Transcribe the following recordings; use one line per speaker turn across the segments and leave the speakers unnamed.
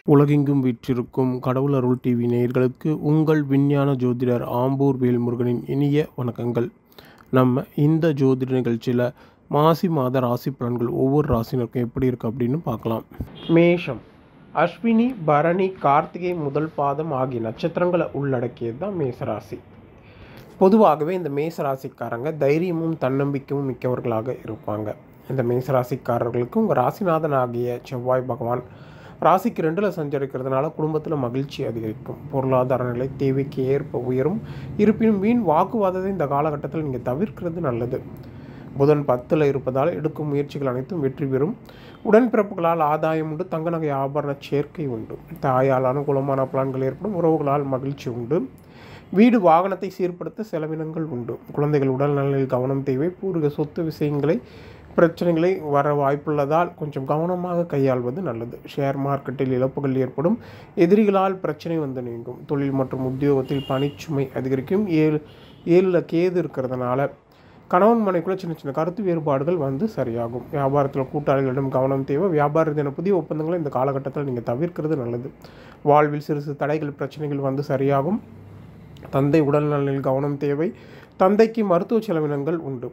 உலகெங்கும் வீற்றிருக்கும் கடவுள் அருள் டிவி நேயர்களுக்கு உங்கள் விஞ்ஞான ஜோதிடர் ஆம்பூர் வேல்முருகனின் இனிய வணக்கங்கள் நம்ம இந்த ஜோதிட நிகழ்ச்சியில் மாசி மாத ராசி பலன்கள் ஒவ்வொரு ராசினருக்கும் எப்படி இருக்குது அப்படின்னு பார்க்கலாம் மேஷம் அஸ்வினி பரணி கார்த்திகை முதல் பாதம் ஆகிய நட்சத்திரங்களை உள்ளடக்கியது தான் மேசராசி பொதுவாகவே இந்த மேசராசிக்காரங்க தைரியமும் தன்னம்பிக்கையும் மிக்கவர்களாக இருப்பாங்க இந்த மேசராசிக்காரர்களுக்கு உங்கள் ராசிநாதன் ஆகிய செவ்வாய் பகவான் ராசிக்கு ரெண்டில் சஞ்சரிக்கிறதுனால குடும்பத்தில் மகிழ்ச்சி அதிகரிக்கும் பொருளாதார நிலை தேவைக்கு ஏற்ப உயரும் இருப்பினும் வீண் வாக்குவாதத்தை இந்த காலகட்டத்தில் நீங்கள் தவிர்க்கிறது நல்லது புதன் பத்தில் இருப்பதால் எடுக்கும் முயற்சிகள் அனைத்தும் வெற்றி பெறும் உடன்பிறப்புகளால் ஆதாயம் உண்டு தங்க நகை ஆபரண சேர்க்கை உண்டு தாயால் அனுகூலமான பலன்கள் ஏற்படும் உறவுகளால் மகிழ்ச்சி உண்டு வீடு வாகனத்தை சீர்படுத்த செலவினங்கள் உண்டு குழந்தைகள் உடல்நலில் கவனம் தேவை பூர்வீக சொத்து விஷயங்களை பிரச்சனைகளை வர வாய்ப்புள்ளதால் கொஞ்சம் கவனமாக கையாள்வது நல்லது ஷேர் மார்க்கெட்டில் இழப்புகள் ஏற்படும் எதிரிகளால் பிரச்சனை வந்து நீங்கும் தொழில் மற்றும் உத்தியோகத்தில் பணிச்சுமை அதிகரிக்கும் ஏழு ஏழில் கேது இருக்கிறதுனால கணவன் மனைக்குள்ள சின்ன சின்ன கருத்து வேறுபாடுகள் வந்து சரியாகும் வியாபாரத்தில் கூட்டாளிகளிடம் கவனம் தேவை வியாபார தின புதிய ஒப்பந்தங்களை இந்த காலகட்டத்தில் நீங்கள் தவிர்க்கிறது நல்லது வாழ்வில் சிறு சிறு தடைகள் பிரச்சனைகள் வந்து சரியாகும் தந்தை உடல்நலில் கவனம் தேவை தந்தைக்கு மருத்துவ செலவினங்கள் உண்டு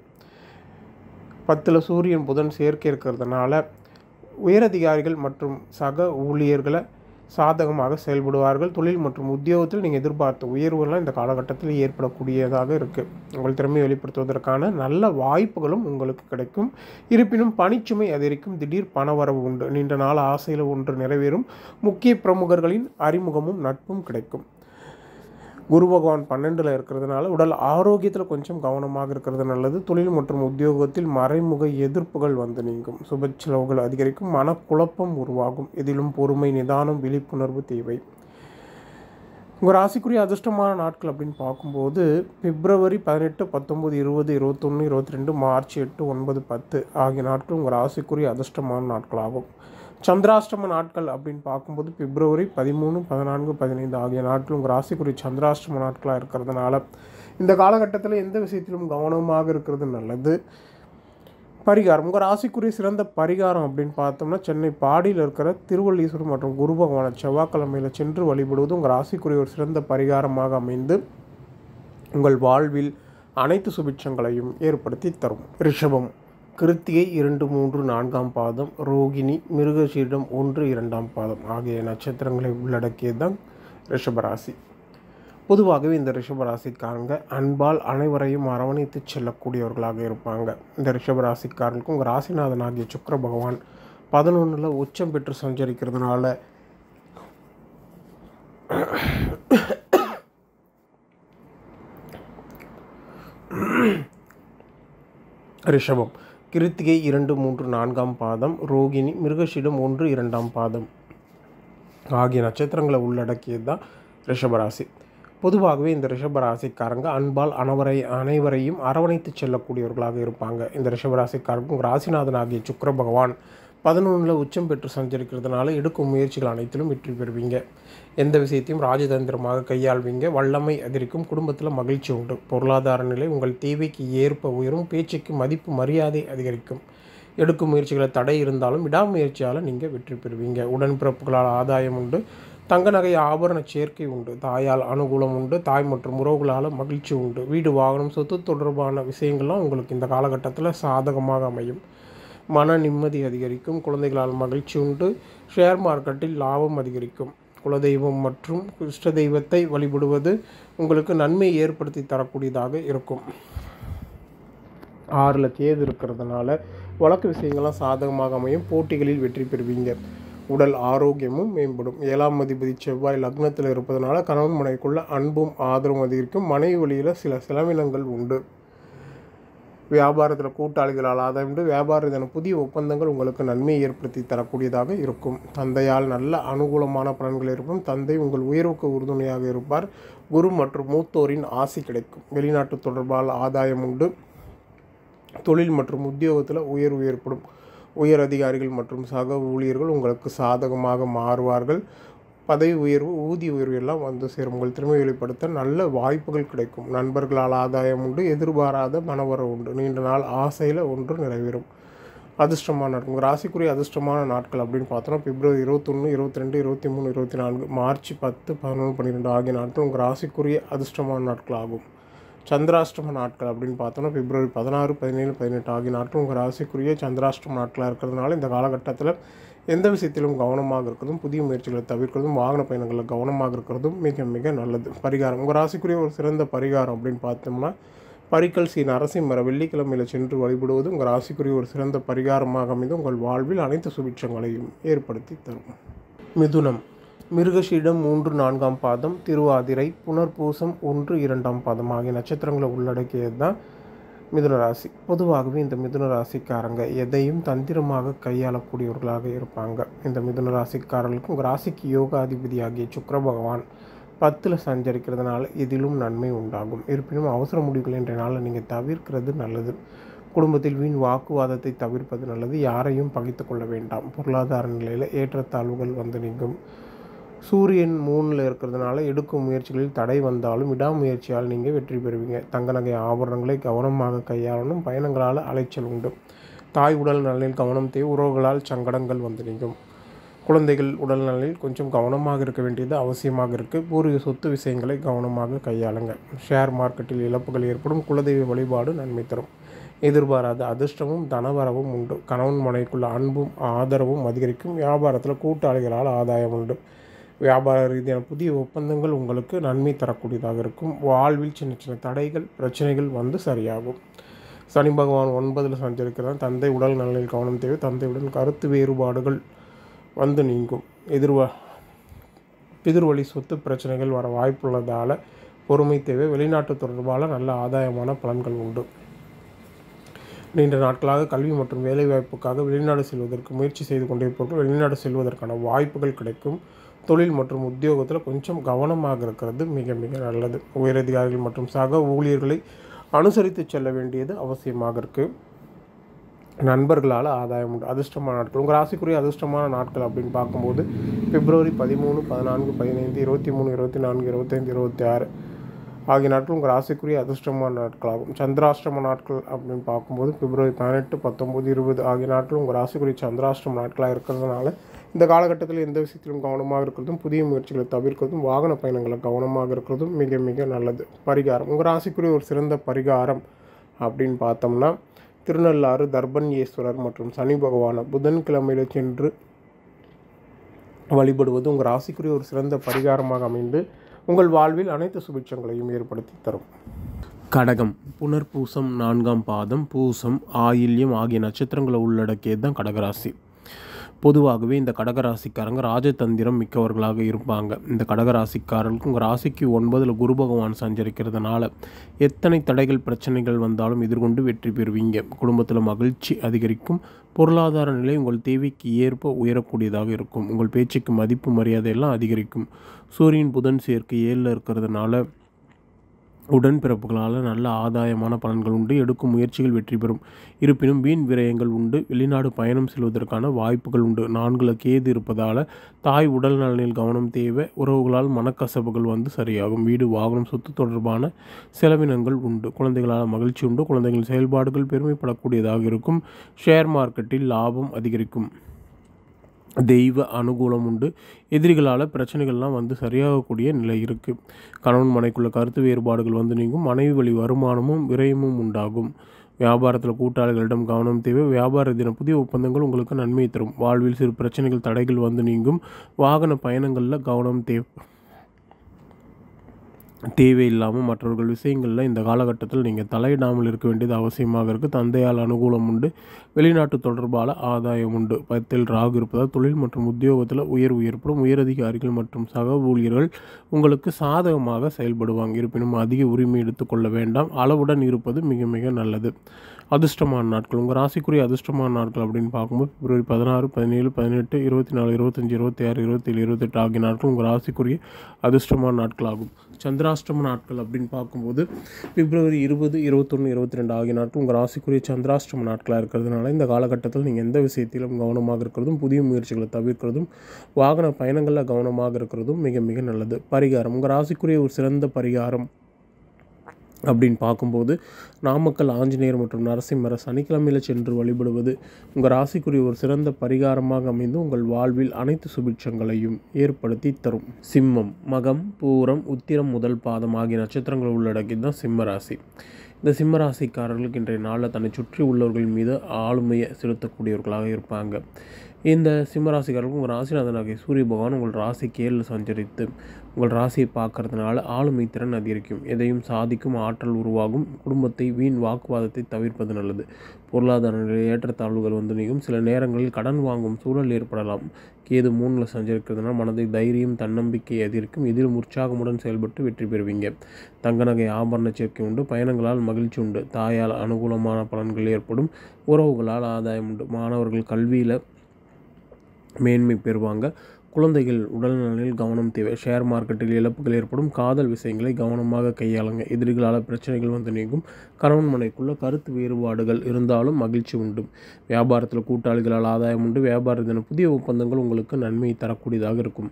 பத்தில் சூரியன் புதன் சேர்க்கை இருக்கிறதுனால உயரதிகாரிகள் மற்றும் சக ஊழியர்களை சாதகமாக செயல்படுவார்கள் தொழில் மற்றும் உத்தியோகத்தில் நீங்கள் எதிர்பார்த்த உயர்வுகள்லாம் இந்த காலகட்டத்தில் ஏற்படக்கூடியதாக இருக்குது உங்கள் திறமையை வெளிப்படுத்துவதற்கான நல்ல வாய்ப்புகளும் உங்களுக்கு கிடைக்கும் இருப்பினும் பணிச்சுமை அதிகரிக்கும் திடீர் பணவரவு உண்டு நீண்ட நாள் ஆசையில் ஒன்று நிறைவேறும் முக்கிய பிரமுகர்களின் அறிமுகமும் நட்பும் கிடைக்கும் குரு பகவான் பன்னெண்டில் இருக்கிறதுனால உடல் ஆரோக்கியத்தில் கொஞ்சம் கவனமாக இருக்கிறது நல்லது தொழில் மற்றும் உத்தியோகத்தில் மறைமுக எதிர்ப்புகள் வந்து நீங்கும் சுப செலவுகள் அதிகரிக்கும் மனக்குழப்பம் உருவாகும் இதிலும் பொறுமை நிதானம் விழிப்புணர்வு தேவை உங்கள் ராசிக்குரிய அதிர்ஷ்டமான நாட்கள் அப்படின்னு பார்க்கும்போது பிப்ரவரி பதினெட்டு பத்தொம்போது இருபது இருபத்தொன்று இருபத்தி ரெண்டு மார்ச் எட்டு ஒன்பது பத்து ஆகிய நாட்கள் உங்கள் ராசிக்குரிய அதிர்ஷ்டமான நாட்களாகும் சந்திராஷ்டம நாட்கள் அப்படின்னு பார்க்கும்போது பிப்ரவரி பதிமூணு பதினான்கு பதினைந்து ஆகிய நாட்கள் உங்கள் ராசிக்குரிய சந்திராஷ்டம நாட்களாக இருக்கிறதுனால இந்த காலகட்டத்தில் எந்த விஷயத்திலும் கவனமாக இருக்கிறது நல்லது பரிகாரம் உங்கள் ராசிக்குரிய சிறந்த பரிகாரம் அப்படின்னு பார்த்தோம்னா சென்னை பாடியில் இருக்கிற திருவள்ளீஸ்வரர் மற்றும் குரு பகவான செவ்வாய்க்கிழமையில் சென்று வழிபடுவது உங்கள் ராசிக்குரிய ஒரு சிறந்த பரிகாரமாக அமைந்து உங்கள் வாழ்வில் அனைத்து சுபிட்சங்களையும் ஏற்படுத்தி தரும் ரிஷபம் கிருத்திகை இரண்டு மூன்று நான்காம் பாதம் ரோகிணி மிருகசீடம் ஒன்று இரண்டாம் பாதம் ஆகிய நட்சத்திரங்களை உள்ளடக்கியது தான் ரிஷபராசி பொதுவாகவே இந்த ரிஷபராசிக்காரங்க அன்பால் அனைவரையும் அரவணைத்து செல்லக்கூடியவர்களாக இருப்பாங்க இந்த ரிஷபராசிக்காரனுக்கு உங்கள் ராசிநாதன் ஆகிய சுக்கர பகவான் பதினொன்றில் உச்சம் பெற்று சஞ்சரிக்கிறதுனால ரிஷபம் கிருத்திகை இரண்டு மூன்று நான்காம் பாதம் ரோகிணி மிருகஷிடம் ஒன்று இரண்டாம் பாதம் ஆகிய நட்சத்திரங்களை உள்ளடக்கியது தான் ரிஷபராசி பொதுவாகவே இந்த ரிஷபராசிக்காரங்க அன்பால் அனைவரை அனைவரையும் அரவணைத்து செல்லக்கூடியவர்களாக இருப்பாங்க இந்த ரிஷபராசிக்காரங்க ராசிநாதன் ஆகிய சுக்கர பகவான் பதினொன்றில் உச்சம் பெற்று சஞ்சரிக்கிறதுனால எடுக்கும் முயற்சிகள் அனைத்திலும் வெற்றி பெறுவீங்க எந்த விஷயத்தையும் ராஜதந்திரமாக கையாள்வீங்க வல்லமை அதிகரிக்கும் குடும்பத்தில் மகிழ்ச்சி உண்டு பொருளாதார நிலை உங்கள் தேவைக்கு ஏற்ப உயரும் பேச்சுக்கு மதிப்பு மரியாதை அதிகரிக்கும் எடுக்கும் முயற்சிகளை தடை இருந்தாலும் விடாமுயற்சியால் நீங்கள் வெற்றி பெறுவீங்க உடன்பிறப்புகளால் ஆதாயம் உண்டு தங்க நகை ஆபரண சேர்க்கை உண்டு தாயால் அனுகூலம் உண்டு தாய் மற்றும் உறவுகளால் மகிழ்ச்சி உண்டு வீடு வாகனம் சொத்து தொடர்பான விஷயங்கள்லாம் உங்களுக்கு இந்த காலகட்டத்தில் சாதகமாக அமையும் மன நிம்மதி அதிகரிக்கும் குழந்தைகளால் மகிழ்ச்சி உண்டு ஷேர் மார்க்கெட்டில் லாபம் அதிகரிக்கும் குலதெய்வம் மற்றும் இஷ்ட தெய்வத்தை வழிபடுவது உங்களுக்கு நன்மை ஏற்படுத்தி தரக்கூடியதாக இருக்கும் ஆறில் கேது இருக்கிறதுனால வழக்கு விஷயங்கள்லாம் சாதகமாக அமையும் போட்டிகளில் வெற்றி பெறுவீங்க உடல் ஆரோக்கியமும் மேம்படும் ஏழாம் அதிபதி செவ்வாய் லக்னத்தில் இருப்பதனால கணவன் மனைவிக்குள்ள அன்பும் ஆதரவும் அதிகரிக்கும் மனைவி வழியில் சில செலவினங்கள் உண்டு வியாபாரத்தில் கூட்டாளிகளால் ஆதாயம் வியாபார தின புதிய ஒப்பந்தங்கள் உங்களுக்கு நன்மையை ஏற்படுத்தி தரக்கூடியதாக இருக்கும் தந்தையால் நல்ல அனுகூலமான பலன்கள் இருக்கும் தந்தை உங்கள் உயர்வுக்கு உறுதுணையாக இருப்பார் குரு மற்றும் மூத்தோரின் ஆசி கிடைக்கும் வெளிநாட்டு தொடர்பால் ஆதாயம் உண்டு தொழில் மற்றும் உத்தியோகத்தில் உயர்வு ஏற்படும் உயர் அதிகாரிகள் மற்றும் சக ஊழியர்கள் உங்களுக்கு சாதகமாக மாறுவார்கள் பதவி உயர்வு ஊதிய உயர்வு எல்லாம் வந்து சேரும் உங்கள் திறமை வெளிப்படுத்த நல்ல வாய்ப்புகள் கிடைக்கும் நண்பர்களால் ஆதாயம் உண்டு எதிர்பாராத மனவரவு உண்டு நீண்ட நாள் ஆசையில் ஒன்று நிறைவேறும் அதிர்ஷ்டமான நாட்கள் உங்கள் ராசிக்குரிய அதிர்ஷ்டமான நாட்கள் அப்படின்னு பார்த்தோன்னா பிப்ரவரி இருபத்தொன்று இருபத்தி ரெண்டு இருபத்தி மூணு இருபத்தி நான்கு மார்ச் பத்து பதினொன்று பன்னிரெண்டு ஆகிய நாட்கள் உங்கள் ராசிக்குரிய அதிர்ஷ்டமான நாட்கள் ஆகும் சந்திராஷ்டம நாட்கள் அப்படின்னு பார்த்தோன்னா பிப்ரவரி பதினாறு பதினேழு பதினெட்டு ஆகிய நாட்கள் உங்கள் ராசிக்குரிய சந்திராஷ்டம நாட்களாக இருக்கிறதுனால இந்த காலகட்டத்தில் எந்த விஷயத்திலும் கவனமாக இருக்கிறதும் புதிய முயற்சிகளை தவிர்க்கிறதும் வாகன பயணங்களில் கவனமாக இருக்கிறதும் மிக மிக நல்லது பரிகாரம் உங்கள் ராசிக்குரிய ஒரு சிறந்த பரிகாரம் அப்படின்னு பார்த்தோம்னா பரிக்கல் ஸ்ரீ நரசிம்மர வெள்ளிக்கிழமையில் சென்று வழிபடுவது உங்கள் ராசிக்குரிய ஒரு சிறந்த பரிகாரமாக அமைந்து உங்கள் வாழ்வில் அனைத்து சுபிட்சங்களையும் ஏற்படுத்தி தரும் மிதுனம் மிருகஷீடம் மூன்று நான்காம் பாதம் திருவாதிரை புனர்பூசம் ஒன்று இரண்டாம் பாதம் ஆகிய நட்சத்திரங்களை உள்ளடக்கியது தான் மிதுன ராசி பொதுவாகவே இந்த மிதுன ராசிக்காரங்க எதையும் தந்திரமாக கையாளக்கூடியவர்களாக இருப்பாங்க இந்த மிதுன ராசிக்காரர்களுக்கு உங்கள் ராசிக்கு யோகாதிபதியாகிய சுக்கர பகவான் பத்தில் சஞ்சரிக்கிறதுனால இதிலும் நன்மை உண்டாகும் இருப்பினும் அவசர முடிவுகள் என்ற நாளில் நீங்கள் தவிர்க்கிறது நல்லது குடும்பத்தில் வீண் வாக்குவாதத்தை தவிர்ப்பது நல்லது யாரையும் பகைத்து கொள்ள வேண்டாம் பொருளாதார நிலையில் ஏற்றத்தாழ்வுகள் வந்து நீங்கும் சூரியன் மூணில் இருக்கிறதுனால எடுக்கும் முயற்சிகளில் தடை வந்தாலும் விடாமுயற்சியால் நீங்கள் வெற்றி பெறுவீங்க தங்க நகை ஆபரணங்களை கவனமாக கையாளணும் பயணங்களால் அலைச்சல் உண்டு தாய் உடல் நலனில் கவனம் தேவை உறவுகளால் சங்கடங்கள் வந்து நீங்கும் குழந்தைகள் உடல் நலனில் கொஞ்சம் கவனமாக இருக்க வேண்டியது அவசியமாக இருக்குது பூர்வீக சொத்து விஷயங்களை கவனமாக கையாளுங்க ஷேர் மார்க்கெட்டில் இழப்புகள் ஏற்படும் குலதெய்வ வழிபாடு நன்மை தரும் எதிர்பாராத அதிர்ஷ்டமும் தனவரவும் உண்டு கணவன் மனைக்குள்ள அன்பும் ஆதரவும் அதிகரிக்கும் வியாபாரத்தில் கூட்டாளிகளால் ஆதாயம் உண்டு வியாபார ரீதியான புதிய ஒப்பந்தங்கள் உங்களுக்கு நன்மை தரக்கூடியதாக இருக்கும் வாழ்வில் சின்ன சின்ன தடைகள் பிரச்சனைகள் வந்து சரியாகும் சனி பகவான் ஒன்பதில் சஞ்சரிக்கிறார் தந்தை உடல் நலனில் கவனம் தேவை தந்தையுடன் கருத்து வேறுபாடுகள் வந்து நீங்கும் எதிர்வா பிதிர்வழி சொத்து பிரச்சனைகள் வர வாய்ப்புள்ளதால் பொறுமை தேவை வெளிநாட்டு தொடர்பால் நல்ல ஆதாயமான பலன்கள் உண்டு நீண்ட நாட்களாக கல்வி மற்றும் வேலைவாய்ப்புக்காக வெளிநாடு செல்வதற்கு முயற்சி செய்து கொண்டிருப்பவர்கள் வெளிநாடு செல்வதற்கான வாய்ப்புகள் கிடைக்கும் தொழில் மற்றும் உத்தியோகத்தில் கொஞ்சம் கவனமாக இருக்கிறது மிக மிக நல்லது உயரதிகாரிகள் மற்றும் சக ஊழியர்களை அனுசரித்து செல்ல வேண்டியது அவசியமாக இருக்குது நண்பர்களால் ஆதாயம் உண்டு அதிர்ஷ்டமான நாட்கள் உங்கள் ராசிக்குரிய அதிர்ஷ்டமான நாட்கள் அப்படின்னு பார்க்கும்போது பிப்ரவரி பதிமூணு பதினான்கு பதினைந்து இருபத்தி மூணு இருபத்தி நான்கு இருபத்தைந்து இருபத்தி ஆறு ஆகிய நாட்கள் உங்கள் ராசிக்குரிய அதிர்ஷ்டமான நாட்களாகும் சந்திராஷ்டம நாட்கள் அப்படின்னு பார்க்கும்போது பிப்ரவரி பதினெட்டு பத்தொம்போது இருபது ஆகிய நாட்கள் உங்கள் ராசிக்குரிய சந்திராஷ்டம நாட்களாக இருக்கிறதுனால இந்த காலகட்டத்தில் எந்த விஷயத்திலும் கவனமாக இருக்கிறதும் புதிய முயற்சிகளை தவிர்க்கிறதும் வாகன பயணங்களில் கவனமாக இருக்கிறதும் மிக மிக நல்லது பரிகாரம் உங்கள் ராசிக்குரிய ஒரு சிறந்த பரிகாரம் அப்படின்னு பார்த்தோம்னா திருநள்ளாறு தர்பன்யேஸ்வரர் மற்றும் சனி பகவானை புதன்கிழமையில் சென்று வழிபடுவது உங்கள் ராசிக்குரிய ஒரு சிறந்த பரிகாரமாக அமைந்து உங்கள் வாழ்வில் அனைத்து சுபிட்சங்களையும் ஏற்படுத்தி தரும் கடகம் புனர்பூசம் நான்காம் பாதம் பூசம் ஆயில்யம் ஆகிய நட்சத்திரங்களை உள்ளடக்கியது தான் கடகராசி பொதுவாகவே இந்த கடகராசிக்காரங்க ராஜதந்திரம் மிக்கவர்களாக இருப்பாங்க இந்த கடகராசிக்காரர்களுக்கு உங்கள் ராசிக்கு ஒன்பதில் குரு பகவான் சஞ்சரிக்கிறதுனால எத்தனை தடைகள் பிரச்சனைகள் வந்தாலும் எதிர்கொண்டு வெற்றி பெறுவீங்க குடும்பத்தில் மகிழ்ச்சி அதிகரிக்கும் பொருளாதார நிலை உங்கள் தேவைக்கு ஏற்ப உயரக்கூடியதாக இருக்கும் உங்கள் பேச்சுக்கு மதிப்பு மரியாதை எல்லாம் அதிகரிக்கும் சூரியன் புதன் சேர்க்கை ஏழில் இருக்கிறதுனால உடன்பிறப்புகளால் நல்ல ஆதாயமான பலன்கள் உண்டு எடுக்கும் முயற்சிகள் வெற்றி பெறும் இருப்பினும் வீண் விரயங்கள் உண்டு வெளிநாடு பயணம் செல்வதற்கான வாய்ப்புகள் உண்டு நான்குல கேது இருப்பதால் தாய் உடல் நலனில் கவனம் தேவை உறவுகளால் மனக்கசப்புகள் வந்து சரியாகும் வீடு வாகனம் சொத்து தொடர்பான செலவினங்கள் உண்டு குழந்தைகளால் மகிழ்ச்சி உண்டு குழந்தைகளின் செயல்பாடுகள் பெருமைப்படக்கூடியதாக இருக்கும் ஷேர் மார்க்கெட்டில் லாபம் அதிகரிக்கும் தெய்வ அனுகூலம் உண்டு எதிரிகளால் பிரச்சனைகள்லாம் வந்து சரியாகக்கூடிய நிலை இருக்குது கணவன் மனைக்குள்ள கருத்து வேறுபாடுகள் வந்து நீங்கும் மனைவி வழி வருமானமும் விரயமும் உண்டாகும் வியாபாரத்தில் கூட்டாளிகளிடம் கவனம் தேவை வியாபார தின புதிய ஒப்பந்தங்கள் உங்களுக்கு நன்மை தரும் வாழ்வில் சிறு பிரச்சனைகள் தடைகள் வந்து நீங்கும் வாகன பயணங்களில் கவனம் தேவை தேவையில்லாமல் மற்றவர்கள் விஷயங்களில் இந்த காலகட்டத்தில் நீங்கள் தலையிடாமல் இருக்க வேண்டியது அவசியமாக இருக்குது தந்தையால் அனுகூலம் உண்டு வெளிநாட்டு தொடர்பால் ஆதாயம் உண்டு பத்தில் ராகு இருப்பதால் தொழில் மற்றும் உத்தியோகத்தில் உயர்வு ஏற்படும் உயரதிகாரிகள் மற்றும் சக ஊழியர்கள் உங்களுக்கு சாதகமாக செயல்படுவாங்க இருப்பினும் அதிக உரிமை எடுத்துக்கொள்ள வேண்டாம் அளவுடன் இருப்பது மிக மிக நல்லது அதிர்ஷ்டமான நாட்கள் உங்கள் ராசிக்குரிய அதிர்ஷ்டமான நாட்கள் அப்படின்னு பார்க்கும்போது பிப்ரவரி பதினாறு பதினேழு பதினெட்டு இருபத்தி நாலு இருபத்தஞ்சி இருபத்தி ஆறு இருபத்தேழு இருபத்தெட்டு ஆகிய நாட்கள் உங்கள் ராசிக்குரிய அதிர்ஷ்டமான நாட்களாகும் சந்திராஷ்டம நாட்கள் அப்படின்னு பார்க்கும்போது பிப்ரவரி இருபது இருபத்தொன்று இருபத்தி ரெண்டு ஆகிய நாட்கள் உங்கள் ராசிக்குரிய சந்திராஷ்டம நாட்களாக இருக்கிறதுனால இந்த காலகட்டத்தில் நீங்கள் எந்த விஷயத்திலும் கவனமாக இருக்கிறதும் புதிய முயற்சிகளை தவிர்க்கிறதும் வாகன பயணங்களில் கவனமாக இருக்கிறதும் மிக மிக நல்லது பரிகாரம் உங்கள் ராசிக்குரிய ஒரு சிறந்த பரிகாரம் அப்படின்னு பார்க்கும்போது நாமக்கல் ஆஞ்சநேயர் மற்றும் நரசிம்மரை சனிக்கிழமையில் சென்று வழிபடுவது உங்கள் ராசிக்குரிய ஒரு சிறந்த பரிகாரமாக அமைந்து உங்கள் வாழ்வில் அனைத்து சுபிட்சங்களையும் ஏற்படுத்தி தரும் சிம்மம் மகம் பூரம் உத்திரம் முதல் பாதம் ஆகிய நட்சத்திரங்கள் உள்ளடக்கி தான் சிம்ம ராசி இந்த சிம்ம ராசிக்காரர்களுக்கு இன்றைய நாளில் தன்னை சுற்றி உள்ளவர்கள் மீது ஆளுமையை செலுத்தக்கூடியவர்களாக இருப்பாங்க இந்த சிம்ம ராசிக்காரர்களுக்கு உங்கள் ராசிநாதனாகிய சூரிய பகவான் உங்கள் ராசிக்கு ஏழில் சஞ்சரித்து உங்கள் ராசியை பார்க்கறதுனால ஆளுமை திறன் அதிகரிக்கும் எதையும் சாதிக்கும் ஆற்றல் உருவாகும் குடும்பத்தை வீண் வாக்குவாதத்தை தவிர்ப்பது நல்லது பொருளாதார நிலை ஏற்றத்தாழ்வுகள் வந்து நீங்கும் சில நேரங்களில் கடன் வாங்கும் சூழல் ஏற்படலாம் கேது மூணில் சஞ்சரிக்கிறதுனால மனதை தைரியம் தன்னம்பிக்கை அதிகரிக்கும் இதிலும் உற்சாகமுடன் செயல்பட்டு வெற்றி பெறுவீங்க தங்க நகை ஆபரண சேர்க்கை உண்டு பயணங்களால் மகிழ்ச்சி உண்டு தாயால் அனுகூலமான பலன்கள் ஏற்படும் உறவுகளால் ஆதாயம் உண்டு மாணவர்கள் கல்வியில் மேன்மை பெறுவாங்க குழந்தைகள் உடல்நலனில் கவனம் தேவை ஷேர் மார்க்கெட்டில் இழப்புகள் ஏற்படும் காதல் விஷயங்களை கவனமாக கையாளுங்க எதிரிகளால் பிரச்சனைகள் வந்து நீங்கும் கணவன் மனைக்குள்ள கருத்து வேறுபாடுகள் இருந்தாலும் மகிழ்ச்சி உண்டு வியாபாரத்தில் கூட்டாளிகளால் ஆதாயம் உண்டு வியாபார தின புதிய ஒப்பந்தங்கள் உங்களுக்கு நன்மை தரக்கூடியதாக இருக்கும்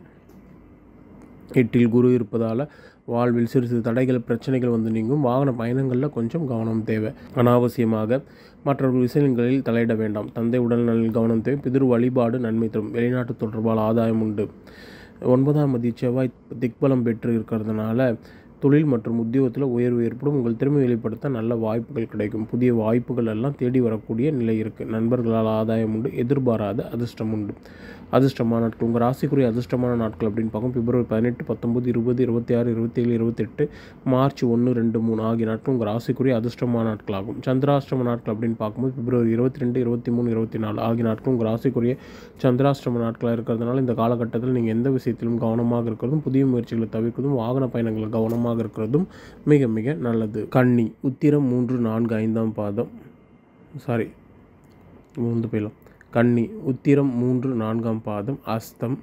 எட்டில் குரு இருப்பதால் வாழ்வில் சிறு சிறு தடைகள் பிரச்சனைகள் வந்து நீங்கும் வாகன பயணங்களில் கொஞ்சம் கவனம் தேவை அனாவசியமாக மற்றவர்கள் விஷயங்களில் தலையிட வேண்டாம் தந்தை உடல்நலில் கவனம் தேவை பிதிரு வழிபாடு நன்மை தரும் வெளிநாட்டு தொடர்பால் ஆதாயம் உண்டு ஒன்பதாம் மதி செவ்வாய் திக்பலம் பெற்று இருக்கிறதுனால தொழில் மற்றும் உத்தியோகத்தில் உயர்வு ஏற்படும் உங்கள் திறமை வெளிப்படுத்த நல்ல வாய்ப்புகள் கிடைக்கும் புதிய வாய்ப்புகள் எல்லாம் தேடி வரக்கூடிய நிலை இருக்குது நண்பர்களால் ஆதாயம் உண்டு எதிர்பாராத அதிர்ஷ்டம் உண்டு அதிர்ஷ்டமான நாட்கள் உங்கள் ராசிக்குரிய அதிர்ஷ்டமான நாட்கள் அப்படின்னு பார்க்கும் பிப்ரவரி பதினெட்டு பத்தொம்பது இருபது இருபத்தி ஆறு இருபத்தேழு இருபத்தெட்டு மார்ச் ஒன்று ரெண்டு மூணு ஆகிய நாட்கள் உங்கள் ராசிக்குரிய அதிர்ஷ்டமான நாட்களாகும் சந்திராஷ்டம நாட்கள் அப்படின்னு பார்க்கும்போது பிப்ரவரி இருபத்தி ரெண்டு இருபத்தி மூணு இருபத்தி நாலு ஆகிய நாட்கள் உங்கள் ராசிக்குரிய சந்திராஷ்டம நாட்களாக இருக்கிறதுனால இந்த காலகட்டத்தில் நீங்கள் எந்த விஷயத்திலும் கவனமாக இருக்கிறதும் புதிய முயற்சிகளை தவிர்க்கிறதும் வாகன பயணங்களில் கவனமாக இருக்கிறதும் மிக மிக நல்லது கன்னி உத்திரம் மூன்று நான்கு ஐந்தாம் பாதம் சாரி மூந்து போயிடலாம் கன்னி உத்திரம் மூன்று நான்காம் பாதம் அஸ்தம்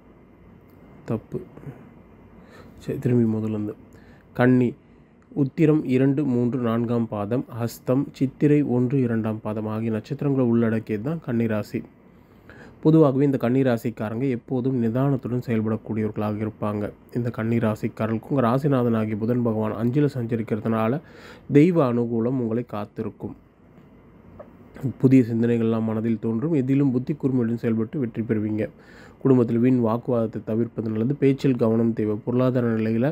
தப்பு சரி திரும்பி முதலேருந்து கன்னி உத்திரம் இரண்டு மூன்று நான்காம் பாதம் ஹஸ்தம் சித்திரை ஒன்று இரண்டாம் பாதம் ஆகிய நட்சத்திரங்களை உள்ளடக்கியது தான் கன்னிராசி பொதுவாகவே இந்த கன்னிராசிக்காரங்க எப்போதும் நிதானத்துடன் செயல்படக்கூடியவர்களாக இருப்பாங்க இந்த கன்னிராசிக்காரர்களுக்கு உங்கள் ராசிநாதன் ஆகிய புதன் பகவான் அஞ்சில் சஞ்சரிக்கிறதுனால தெய்வ அனுகூலம் உங்களை காத்திருக்கும் புதிய சிந்தனைகள்லாம் மனதில் தோன்றும் எதிலும் புத்தி கூர்மையுடன் செயல்பட்டு வெற்றி பெறுவீங்க குடும்பத்தில் வீண் வாக்குவாதத்தை தவிர்ப்பது நல்லது பேச்சில் கவனம் தேவை பொருளாதார நிலையில்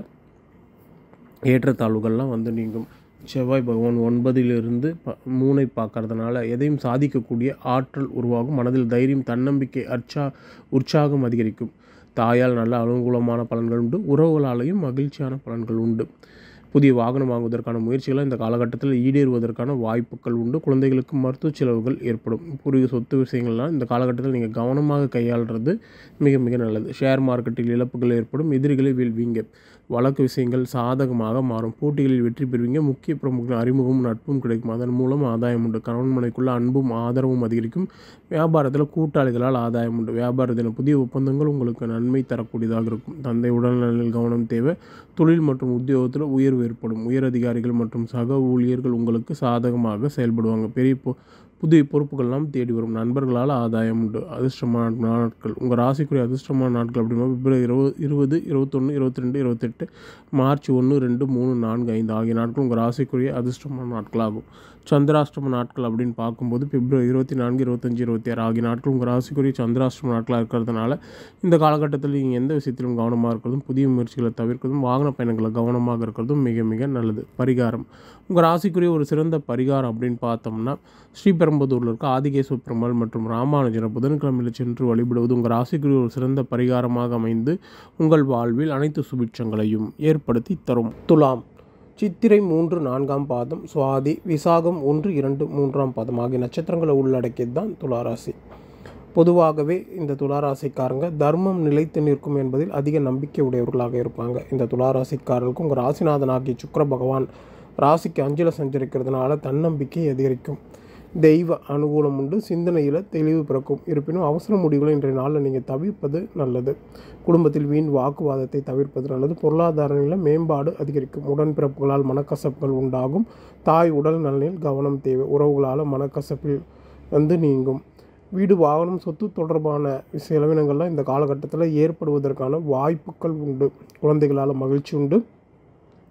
ஏற்றத்தாழ்வுகள்லாம் வந்து நீங்கும் செவ்வாய் பகவான் ஒன்பதிலிருந்து ப மூனை பார்க்கறதுனால எதையும் சாதிக்கக்கூடிய ஆற்றல் உருவாகும் மனதில் தைரியம் தன்னம்பிக்கை அர்ச்சா உற்சாகம் அதிகரிக்கும் தாயால் நல்ல அனுகூலமான பலன்கள் உண்டு உறவுகளாலேயும் மகிழ்ச்சியான பலன்கள் உண்டு புதிய வாகனம் வாங்குவதற்கான முயற்சிகளை இந்த காலகட்டத்தில் ஈடேறுவதற்கான வாய்ப்புகள் உண்டு குழந்தைகளுக்கு மருத்துவ செலவுகள் ஏற்படும் பூர்வீக சொத்து விஷயங்கள்லாம் இந்த காலகட்டத்தில் நீங்கள் கவனமாக கையாளுறது மிக மிக நல்லது ஷேர் மார்க்கெட்டில் இழப்புகள் ஏற்படும் எதிரிகளை வீழ்வீங்க வழக்கு விஷயங்கள் சாதகமாக மாறும் போட்டிகளில் வெற்றி பெறுவீங்க முக்கிய பிரமுக அறிமுகமும் நட்பும் கிடைக்கும் அதன் மூலம் ஆதாயம் உண்டு கணவன் மனைக்குள்ள அன்பும் ஆதரவும் அதிகரிக்கும் வியாபாரத்தில் கூட்டாளிகளால் ஆதாயம் உண்டு வியாபாரத்தில் புதிய ஒப்பந்தங்கள் உங்களுக்கு நன்மை தரக்கூடியதாக இருக்கும் தந்தை உடல்நலில் கவனம் தேவை தொழில் மற்றும் உத்தியோகத்தில் உயர்வு ஏற்படும் உயர் அதிகாரிகள் மற்றும் சக ஊழியர்கள் உங்களுக்கு சாதகமாக செயல்படுவாங்க பெரிய பொ புதிய பொறுப்புகள்லாம் தேடி வரும் நண்பர்களால் ஆதாயம் உண்டு அதிர்ஷ்டமான நாட்கள் உங்கள் ராசிக்குரிய அதிர்ஷ்டமான நாட்கள் அப்படின்னா பிப்ரவரி இருபது இருபது இருபத்தொன்று இருபத்தி ரெண்டு இருபத்தெட்டு மார்ச் ஒன்று ரெண்டு மூணு நான்கு ஐந்து ஆகிய நாட்கள் உங்கள் ராசிக்குரிய அதிர்ஷ்டமான நாட்களாகும் சந்திராஷ்டம நாட்கள் அப்படின்னு பார்க்கும்போது பிப்ரவரி இருபத்தி நான்கு இருபத்தஞ்சி இருபத்தி ஆறு ஆகிய நாட்கள் உங்கள் ராசிக்குரிய சந்திராஷ்டம நாட்களாக இருக்கிறதுனால இந்த காலகட்டத்தில் நீங்கள் எந்த விஷயத்திலும் கவனமாக இருக்கிறதும் புதிய முயற்சிகளை தவிர்க்கிறதும் வாகன பயணங்களில் கவனமாக இருக்கிறதும் மிக மிக நல்லது பரிகாரம் உங்கள் ராசிக்குரிய ஒரு சிறந்த பரிகாரம் அப்படின்னு பார்த்தோம்னா ஸ்ரீபெரும்புதூரில் இருக்க ஆதிகேஸ்வர பெருமாள் மற்றும் ராமானுஜரை புதன்கிழமையில் சென்று வழிபடுவது உங்கள் ராசிக்குரிய ஒரு சிறந்த பரிகாரமாக அமைந்து உங்கள் வாழ்வில் அனைத்து சுபிட்சங்களையும் ஏற்படுத்தி தரும் துலாம் சித்திரை மூன்று நான்காம் பாதம் சுவாதி விசாகம் ஒன்று இரண்டு மூன்றாம் பாதம் ஆகிய நட்சத்திரங்களை உள்ளடக்கியது தான் துளாராசி பொதுவாகவே இந்த துளாராசிக்காரங்க தர்மம் நிலைத்து நிற்கும் என்பதில் அதிக நம்பிக்கை உடையவர்களாக இருப்பாங்க இந்த துளாராசிக்காரர்களுக்கு உங்கள் ராசிநாதனாகிய சுக்கிர பகவான் ராசிக்கு அஞ்சல சஞ்சரிக்கிறதுனால தன்னம்பிக்கை அதிகரிக்கும் தெய்வ அனுகூலம் உண்டு சிந்தனையில் தெளிவு பிறக்கும் இருப்பினும் அவசர முடிவுகளை இன்றைய நாளில் நீங்கள் தவிர்ப்பது நல்லது குடும்பத்தில் வீண் வாக்குவாதத்தை தவிர்ப்பது நல்லது பொருளாதார நிலையில் மேம்பாடு அதிகரிக்கும் உடன்பிறப்புகளால் மனக்கசப்புகள் உண்டாகும் தாய் உடல் நலனில் கவனம் தேவை உறவுகளால் மனக்கசப்பில் வந்து நீங்கும் வீடு வாகனம் சொத்து தொடர்பான செலவினங்கள்லாம் இந்த காலகட்டத்தில் ஏற்படுவதற்கான வாய்ப்புகள் உண்டு குழந்தைகளால் மகிழ்ச்சி உண்டு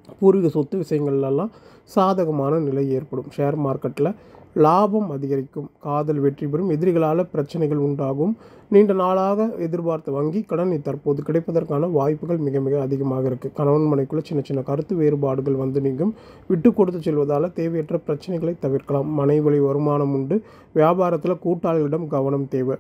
பூர்வீக சொத்து விஷயங்கள்லாம் சாதகமான நிலை ஏற்படும் ஷேர் மார்க்கெட்டில் லாபம் அதிகரிக்கும் காதல் வெற்றி பெறும் எதிரிகளால் பிரச்சனைகள் உண்டாகும் நீண்ட நாளாக எதிர்பார்த்த வங்கி கடன் தற்போது கிடைப்பதற்கான வாய்ப்புகள் மிக மிக அதிகமாக இருக்குது கணவன் மனைக்குள்ள சின்ன சின்ன கருத்து வேறுபாடுகள் வந்து நீங்கும் விட்டு கொடுத்து செல்வதால் தேவையற்ற பிரச்சனைகளை தவிர்க்கலாம் மனை வழி வருமானம் உண்டு வியாபாரத்தில் கூட்டாளிகளிடம் கவனம் தேவை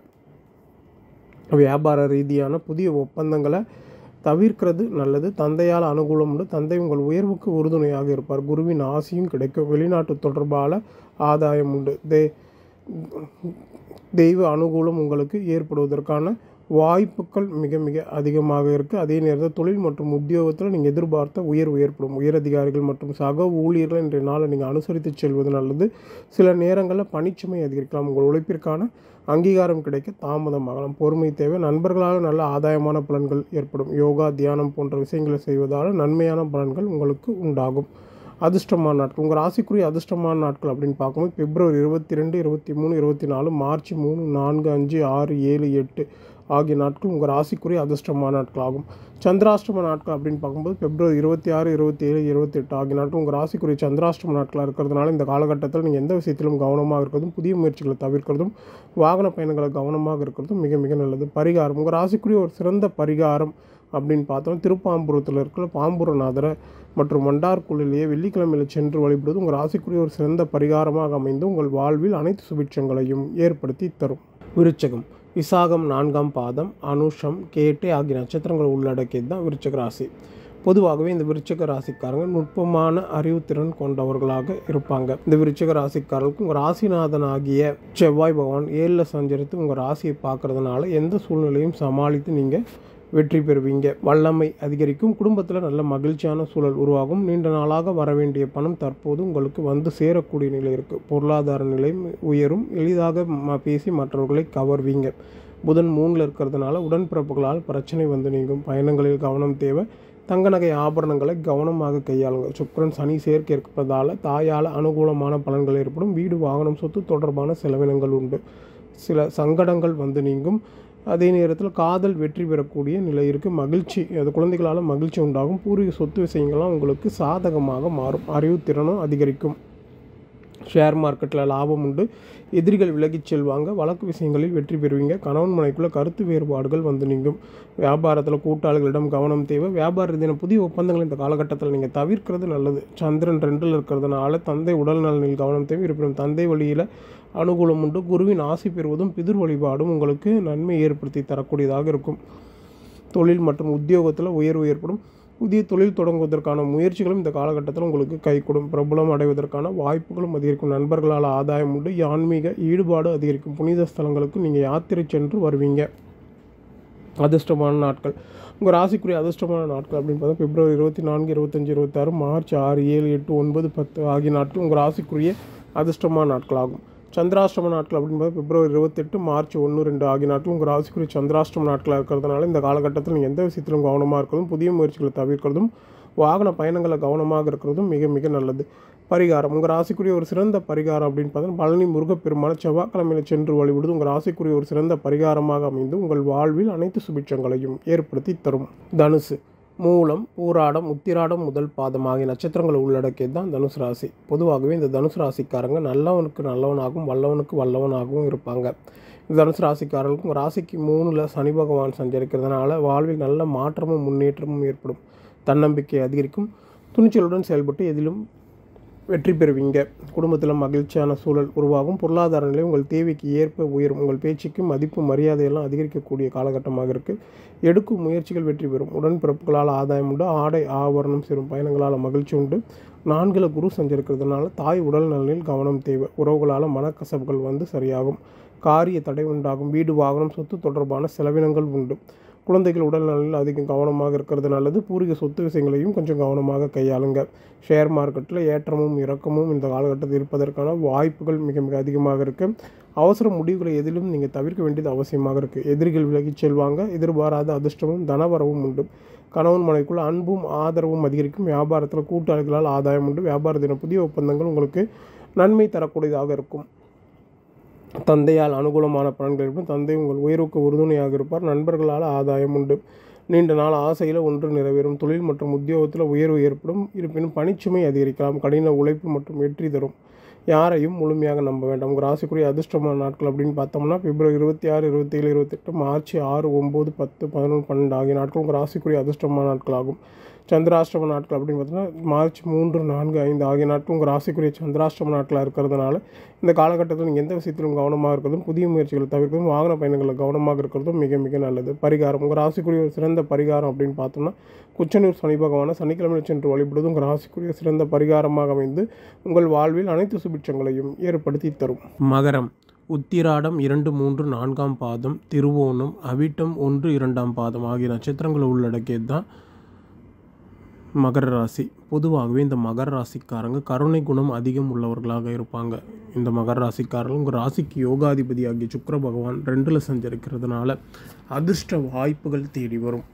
வியாபார ரீதியான புதிய ஒப்பந்தங்களை தவிர்க்கிறது நல்லது தந்தையால் அனுகூலம் உண்டு தந்தை உங்கள் உயர்வுக்கு உறுதுணையாக இருப்பார் குருவின் ஆசியும் கிடைக்கும் வெளிநாட்டு தொடர்பால ஆதாயம் உண்டு தே தெய்வ அனுகூலம் உங்களுக்கு ஏற்படுவதற்கான வாய்ப்புகள் மிக மிக அதிகமாக இருக்குது அதே நேரத்தில் தொழில் மற்றும் உத்தியோகத்தில் நீங்கள் எதிர்பார்த்த உயர்வு ஏற்படும் உயரதிகாரிகள் மற்றும் சக ஊழியர்கள் இன்றைய நாளை நீங்கள் அனுசரித்து செல்வது நல்லது சில நேரங்களில் பணிச்சுமை அதிகரிக்கலாம் உங்கள் உழைப்பிற்கான அங்கீகாரம் கிடைக்க தாமதமாகலாம் பொறுமை தேவை நண்பர்களால் நல்ல ஆதாயமான பலன்கள் ஏற்படும் யோகா தியானம் போன்ற விஷயங்களை செய்வதால் நன்மையான பலன்கள் உங்களுக்கு உண்டாகும் அதிர்ஷ்டமான நாட்கள் உங்கள் ராசிக்குரிய அதிர்ஷ்டமான நாட்கள் அப்படின்னு பார்க்கும்போது பிப்ரவரி இருபத்தி ரெண்டு இருபத்தி மூணு இருபத்தி நாலு மார்ச் மூணு நான்கு அஞ்சு ஆறு ஏழு எட்டு ஆகிய நாட்கள் உங்கள் ராசிக்குரிய அதிர்ஷ்டமான நாட்கள் ஆகும் சந்திராஷ்டம நாட்கள் அப்படின்னு பார்க்கும்போது பிப்ரவரி இருபத்தி ஆறு இருபத்தி ஏழு இருபத்தி எட்டு ஆகிய நாட்கள் உங்கள் ராசிக்குரிய சந்திராஷ்டம நாட்களாக இருக்கிறதுனால இந்த காலகட்டத்தில் நீங்கள் எந்த விஷயத்திலும் கவனமாக இருக்கிறதும் புதிய முயற்சிகளை தவிர்க்கிறதும் வாகன பயணங்களை கவனமாக இருக்கிறதும் மிக மிக நல்லது பரிகாரம் உங்கள் ராசிக்குரிய ஒரு சிறந்த பரிகாரம் அப்படின்னு பார்த்தோம் திருப்பாம்புரத்தில் இருக்கிற பாம்புரநாதரை மற்றும் மண்டார்குள்ளிலேயே வெள்ளிக்கிழமையில் சென்று வழிபடுவது உங்கள் ராசிக்குரிய ஒரு சிறந்த பரிகாரமாக அமைந்து உங்கள் வாழ்வில் அனைத்து சுபிட்சங்களையும் ஏற்படுத்தி தரும் விருச்சகம் விசாகம் நான்காம் பாதம் அனுஷம் கேட்டை ஆகிய நட்சத்திரங்கள் உள்ளடக்கியது தான் விருச்சக ராசி பொதுவாகவே இந்த விருச்சக ராசிக்காரங்க நுட்பமான அறிவுத்திறன் கொண்டவர்களாக இருப்பாங்க இந்த விருச்சக ராசிக்காரர்களுக்கு உங்கள் ராசிநாதன் ஆகிய செவ்வாய் பகவான் ஏழில் சஞ்சரித்து உங்கள் ராசியை பார்க்கறதுனால எந்த சூழ்நிலையும் சமாளித்து நீங்கள் வெற்றி பெறுவீங்க வல்லமை அதிகரிக்கும் குடும்பத்தில் நல்ல மகிழ்ச்சியான சூழல் உருவாகும் நீண்ட நாளாக வர வேண்டிய பணம் தற்போது உங்களுக்கு வந்து சேரக்கூடிய நிலை இருக்குது பொருளாதார நிலை உயரும் எளிதாக ம பேசி மற்றவர்களை கவர்வீங்க புதன் மூணில் இருக்கிறதுனால உடன்பிறப்புகளால் பிரச்சனை வந்து நீங்கும் பயணங்களில் கவனம் தேவை தங்க நகை ஆபரணங்களை கவனமாக கையாளுங்க சுக்கரன் சனி சேர்க்கை இருப்பதால் தாயால் அனுகூலமான பலன்கள் ஏற்படும் வீடு வாகனம் சொத்து தொடர்பான செலவினங்கள் உண்டு சில சங்கடங்கள் வந்து நீங்கும் அதே நேரத்தில் காதல் வெற்றி பெறக்கூடிய நிலை இருக்குது மகிழ்ச்சி அது குழந்தைகளால் மகிழ்ச்சி உண்டாகும் பூர்வீக சொத்து விஷயங்கள்லாம் உங்களுக்கு சாதகமாக மாறும் அறிவுத்திறனும் அதிகரிக்கும் ஷேர் மார்க்கெட்டில் லாபம் உண்டு எதிரிகள் விலகிச் செல்வாங்க வழக்கு விஷயங்களில் வெற்றி பெறுவீங்க கணவன் மனைக்குள்ள கருத்து வேறுபாடுகள் வந்து நீங்கும் வியாபாரத்தில் கூட்டாளிகளிடம் கவனம் தேவை வியாபார ரீதியான புதிய ஒப்பந்தங்கள் இந்த காலகட்டத்தில் நீங்கள் தவிர்க்கிறது நல்லது சந்திரன் ரெண்டில் இருக்கிறதுனால தந்தை உடல் நலனில் கவனம் தேவை இருப்பினும் தந்தை வழியில் அனுகூலம் உண்டு குருவின் ஆசை பெறுவதும் பிதிர் வழிபாடும் உங்களுக்கு நன்மை ஏற்படுத்தி தரக்கூடியதாக இருக்கும் தொழில் மற்றும் உத்தியோகத்தில் உயர்வு ஏற்படும் புதிய தொழில் தொடங்குவதற்கான முயற்சிகளும் இந்த காலகட்டத்தில் உங்களுக்கு கைகூடும் பிரபலம் அடைவதற்கான வாய்ப்புகளும் அதிகரிக்கும் நண்பர்களால் ஆதாயம் உண்டு ஆன்மீக ஈடுபாடு அதிகரிக்கும் புனித ஸ்தலங்களுக்கு நீங்கள் யாத்திரை சென்று வருவீங்க அதிர்ஷ்டமான நாட்கள் உங்கள் ராசிக்குரிய அதிர்ஷ்டமான நாட்கள் அப்படின்னு பார்த்தா பிப்ரவரி இருபத்தி நான்கு இருபத்தஞ்சி இருபத்தாறு மார்ச் ஆறு ஏழு எட்டு ஒன்பது பத்து ஆகிய நாட்கள் உங்கள் ராசிக்குரிய அதிர்ஷ்டமான நாட்களாகும் சந்திராஷ்டம நாட்கள் அப்படின்னு பார்த்தா பிப்ரவரி இருபத்தெட்டு மார்ச் ஒன்று ரெண்டு ஆகிய நாட்கள் உங்கள் ராசிக்குரிய சந்திராஷ்டம நாட்களாக இருக்கிறதுனால இந்த காலகட்டத்தில் நீங்கள் எந்த விஷயத்திலும் கவனமாக இருக்கிறதும் புதிய முயற்சிகளை தவிர்க்கிறதும் வாகன பயணங்களை கவனமாக இருக்கிறதும் மிக மிக நல்லது பரிகாரம் உங்கள் ராசிக்குரிய ஒரு சிறந்த பரிகாரம் அப்படின்னு பார்த்தா பழனி முருகப்பெருமான செவ்வாய்க்கிழமையில் சென்று வழிபடுவது உங்கள் ராசிக்குரிய ஒரு சிறந்த பரிகாரமாக அமைந்து உங்கள் வாழ்வில் அனைத்து சுபிட்சங்களையும் ஏற்படுத்தி தரும் தனுசு மூலம் பூராடம் உத்திராடம் முதல் பாதம் ஆகிய நட்சத்திரங்களை உள்ளடக்கியது தான் தனுசு ராசி பொதுவாகவே இந்த தனுசு ராசிக்காரங்க நல்லவனுக்கு நல்லவனாகவும் வல்லவனுக்கு வல்லவனாகவும் இருப்பாங்க இந்த தனுசு ராசிக்காரர்களுக்கும் உங்கள் ராசிக்கு மூணில் சனி பகவான் சஞ்சரிக்கிறதுனால வாழ்வில் நல்ல மாற்றமும் முன்னேற்றமும் ஏற்படும் தன்னம்பிக்கை அதிகரிக்கும் துணிச்சலுடன் செயல்பட்டு எதிலும் வெற்றி பெறுவீங்க குடும்பத்தில் மகிழ்ச்சியான சூழல் உருவாகும் பொருளாதார நிலை உங்கள் தேவைக்கு ஏற்ப உயரும் உங்கள் பேச்சுக்கு மதிப்பு மரியாதையெல்லாம் அதிகரிக்கக்கூடிய காலகட்டமாக இருக்குது எடுக்கும் முயற்சிகள் வெற்றி பெறும் உடன்பிறப்புகளால் ஆதாயம் உண்டு ஆடை ஆபரணம் சேரும் பயணங்களால் மகிழ்ச்சி உண்டு நான்கில் குரு சஞ்சரிக்கிறதுனால தாய் உடல் நலனில் கவனம் தேவை உறவுகளால் மனக்கசப்புகள் வந்து சரியாகும் காரிய தடை உண்டாகும் வீடு வாகனம் சொத்து தொடர்பான செலவினங்கள் உண்டு குழந்தைகள் உடல் நலனில் அதிகம் கவனமாக இருக்கிறது நல்லது பூர்வீக சொத்து விஷயங்களையும் கொஞ்சம் கவனமாக கையாளுங்க ஷேர் மார்க்கெட்டில் ஏற்றமும் இறக்கமும் இந்த காலகட்டத்தில் இருப்பதற்கான வாய்ப்புகள் மிக மிக அதிகமாக இருக்குது அவசர முடிவுகளை எதிலும் நீங்கள் தவிர்க்க வேண்டியது அவசியமாக இருக்குது எதிரிகள் விலகிச் செல்வாங்க எதிர்பாராத அதிர்ஷ்டமும் தனவரவும் உண்டு கணவன் மனைக்குள்ள அன்பும் ஆதரவும் அதிகரிக்கும் வியாபாரத்தில் கூட்டாளிகளால் ஆதாயம் உண்டு வியாபார தின புதிய ஒப்பந்தங்கள் உங்களுக்கு நன்மை தரக்கூடியதாக இருக்கும் தந்தையால் அனுகூலமான பலன்கள் இருக்கும் தந்தை உங்கள் உயர்வுக்கு உறுதுணையாக இருப்பார் நண்பர்களால் ஆதாயம் உண்டு நீண்ட நாள் ஆசையில் ஒன்று நிறைவேறும் தொழில் மற்றும் உத்தியோகத்தில் உயர்வு ஏற்படும் இருப்பினும் பணிச்சுமை அதிகரிக்கலாம் கடின உழைப்பு மற்றும் வெற்றி தரும் யாரையும் முழுமையாக நம்ப வேண்டாம் உங்கள் ராசிக்குரிய அதிர்ஷ்டமான நாட்கள் அப்படின்னு பார்த்தோம்னா பிப்ரவரி இருபத்தி ஆறு இருபத்தேழு இருபத்தெட்டு மார்ச் ஆறு ஒம்பது பத்து பதினொன்று பன்னெண்டு ஆகிய நாட்கள் உங்கள் ராசிக்குரிய அதிர்ஷ்டமான நாட்கள் ஆகும் சந்திராஷ்டம நாட்கள் அப்படின்னு பார்த்தீங்கன்னா மார்ச் மூன்று நான்கு ஐந்து ஆகிய நாட்கள் உங்கள் ராசிக்குரிய சந்திராஷ்டம நாட்களாக இருக்கிறதுனால இந்த காலகட்டத்தில் நீங்கள் எந்த விஷயத்திலும் கவனமாக இருக்கிறதும் புதிய முயற்சிகளை தவிர்க்கிறதும் வாகன பயணங்களில் கவனமாக இருக்கிறதும் மிக மிக நல்லது பரிகாரம் உங்கள் ராசிக்குரிய ஒரு சிறந்த பரிகாரம் அப்படின்னு பார்த்தோம்னா குச்சனூர் சனி பகவான சனிக்கிழமை சென்று வழிபடுவது உங்கள் ராசிக்குரிய சிறந்த பரிகாரமாக அமைந்து உங்கள் வாழ்வில் அனைத்து சுபிட்சங்களையும் ஏற்படுத்தி தரும் மகரம் உத்திராடம் இரண்டு மூன்று நான்காம் பாதம் திருவோணம் அவிட்டம் ஒன்று இரண்டாம் பாதம் ஆகிய நட்சத்திரங்களை உள்ளடக்கியது தான் மகர ராசி பொதுவாகவே இந்த மகர ராசிக்காரங்க கருணை குணம் அதிகம் உள்ளவர்களாக இருப்பாங்க இந்த மகர ராசிக்காரங்க உங்கள் ராசிக்கு யோகாதிபதி ஆகிய சுக்கர பகவான் ரெண்டில் சஞ்சரிக்கிறதுனால அதிர்ஷ்ட வாய்ப்புகள் தேடி வரும்